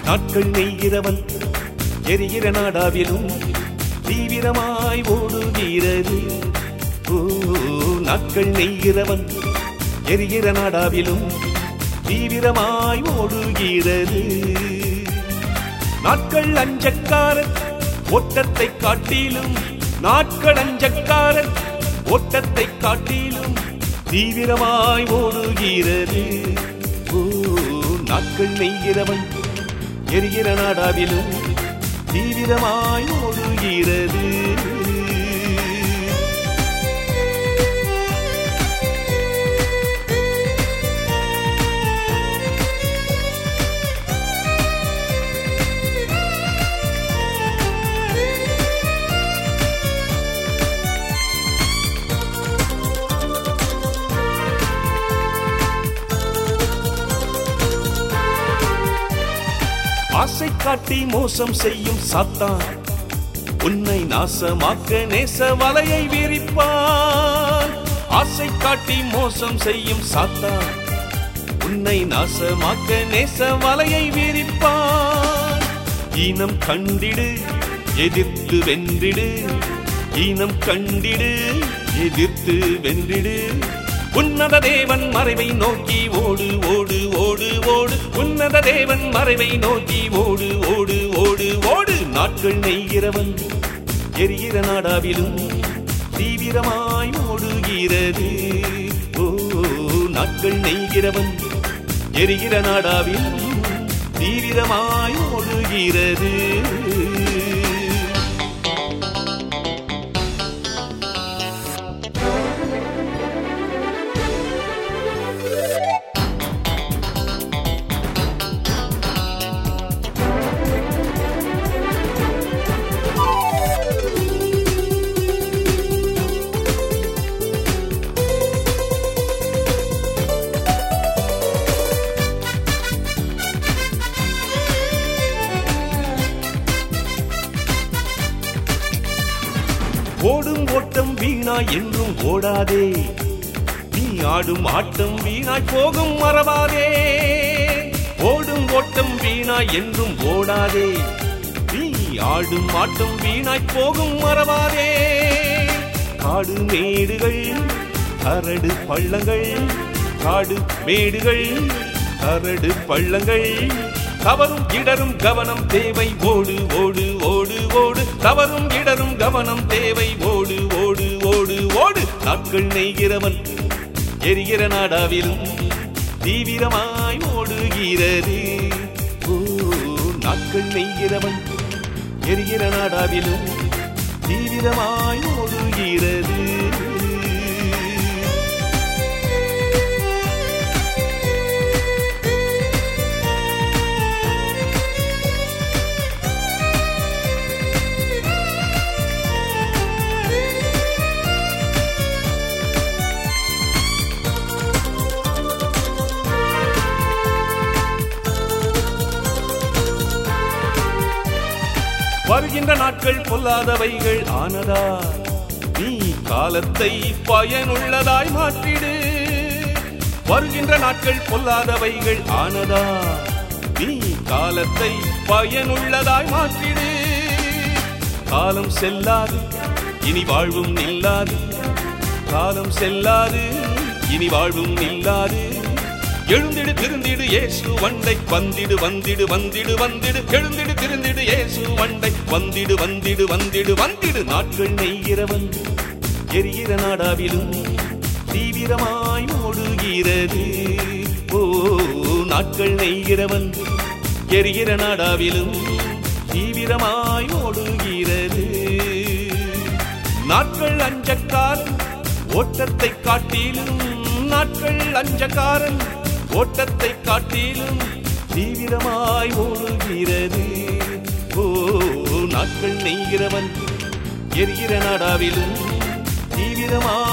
நாட்கள் நெய்கிறவன் எரிகிற நாடாவிலும் தீவிரமாய் ஓடுகிறது ஓ நாட்கள் நெய்கிறவன் எரிகிற நாடாவிலும் தீவிரமாய் ஓடுகிறது நாட்கள் அஞ்சக்காரன் ஓட்டத்தை காட்டிலும் நாட்கள் அஞ்சக்காரன் ஓட்டத்தை காட்டிலும் தீவிரமாய் ஓடுகிறது ஓ நாட்கள் நெய்கிறவன் எரிகிற நாடாவிலும் தீவிரமாய் ஓடுகிறது ஆசை காட்டி மோசம் செய்யும் சாத்தான் உன்னை நாசமாக்க நேச வலையை விரிப்பான் ஆசை காட்டி மோசம் செய்யும் சாத்தான் உன்னை நாசமாக்க நேச வலையை விரிப்பான் ஈனம் கண்டிடு எதிர்த்து வென்றிடு ஈனம் கண்டிடு எதிர்த்து வென்றிடு உன்னத தேவன் மறைவை நோக்கி ஓடு ஓடு ஓடு ஓடு உன்னத தேவன் மறைவை நோக்கி ஓடு ஓடு ஓடு ஓடு நாட்கள் நெய்கிறவன் எரிகிற நாடாவிலும் தீவிரமாய் ஓடுகிறது ஓ நாட்கள் நெய்கிறவன் எரிகிற நாடாவில் தீவிரமாய் ஓடுகிறது ஓடும் ஓட்டம் வீணாய் என்றும் ஓடாதே நீ ஆடும் ஆட்டம் வீணாய் போகும் மறவாதே ஓடும் ஓட்டம் வீணாய் என்றும் ஓடாதே நீ ஆடும் ஆட்டம் வீணாய் போகும் மறவாதே காடு மேடுகள் கரடு பள்ளங்கள் காடு மேடுகள் கரடு பள்ளங்கள் தவறும் இடரும் கவனம் தேவை ஓடு ஓடு ஓடு ஓடு தவறும் இடரும் கவனம் தேவை ஓடு ஓடு ஓடு ஓடு நாட்கள் நெய்கிறவன் எரிகிற நாடாவிலும் தீவிரமாய் ஓடுகிறது ஓ நாட்கள் நெய்கிறவன் எரிகிற நாடாவிலும் தீவிரமாய் ஓடுகிறது வருகின்ற நாட்கள் பொல்லாதவைகள் ஆனதா நீ காலத்தை பயனுள்ளதாய் மாற்றிடு வருகின்ற நாட்கள் பொல்லாதவைகள் ஆனதா நீ காலத்தை பயனுள்ளதாய் மாற்றிடு காலம் செல்லாது இனி வாழ்வும் நில்லாது காலம் செல்லாது இனி வாழ்வும் நில்லாது எழுந்திடு திருந்திடு இயேசு வண்டை வந்திடு வந்திடு வந்திடு வந்திடு எழுந்திடு திருந்திடு இயேசு வண்டை வந்திடு வந்திடு வந்திடு வந்திடு நாட்கள் நெய்கிறவன் எரிகிற நாடாவிலும் தீவிரமாய் ஓடுகிறது ஓ நாட்கள் நெய்கிறவன் எரிகிற நாடாவிலும் தீவிரமாய் ஓடுகிறது நாட்கள் அஞ்சக்காரன் ஓட்டத்தை காட்டிலும் நாட்கள் அஞ்சக்காரன் ஓட்டத்தை காட்டிலும் தீவிரமாய் ஓடுகிறது ஓ நாட்கள் நெய்கிறவன் எரிகிற நாடாவிலும் தீவிரமாய்